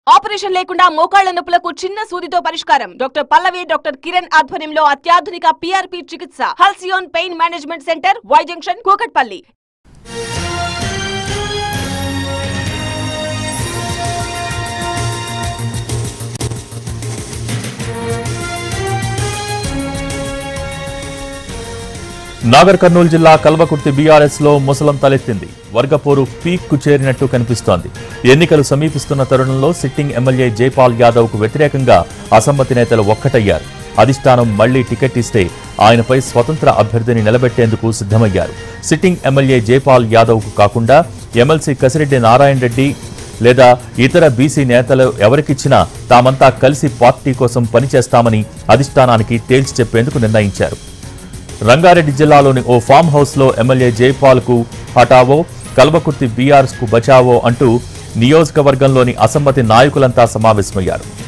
operation లేకుండా మోకాళ్ల నొప్పులకు చిన్న సూదితో పరిష్కారం డాక్టర్ పల్లవి డాక్టర్ కిరణ్ ఆధ్వర్యంలో అత్యాధునిక పిఆర్పి చికిత్స Halcyon pain management centre Y junction Kukatpally Nagar Kurnool జిల్లా కల్వకుర్తి బీఆర్ఎస్ లో ముసలం తలెత్తింది వర్గపోరు పీక్ కు చేరినట్టు కనిపిస్తోంది ఎన్నికలు సమీపిస్తున్న తరుణంలో సిట్టింగ్ ఎమ్మెల్యే జైపాల్ యాదవ్ కు వ్యతిరేకంగా అసమ్మతి నేతలు ఒక్కటయ్యారు అధిష్టానం మళ్లీ టికెట్ ఇస్తే ఆయనపై స్వతంత్ర అభ్యర్థిని నిలబెట్టేందుకు సిద్ధమయ్యారు సిట్టింగ్ ఎమ్మెల్యే జైపాల్ యాదవ్ కు కాకుండా ఎమ్మెల్సీ కసిరెడ్డి నారాయణ రెడ్డి లేదా ఇతర బీసీ నేతలు ఎవరికిచ్చినా తామంతా కలిసి పార్టీ కోసం పనిచేస్తామని అధిష్టానానికి తేల్చి చెప్పేందుకు నిర్ణయించారు రంగారెడ్డి జిల్లాలోని ఓ ఫామ్ హౌస్ లో ఎమ్మెల్యే జైపాల్ కు హటావో కల్వకుర్తి బీఆర్ఎస్ కు బచావో అంటూ నియోజకవర్గంలోని అసమ్మతి నాయకులంతా సమావేశమయ్యారు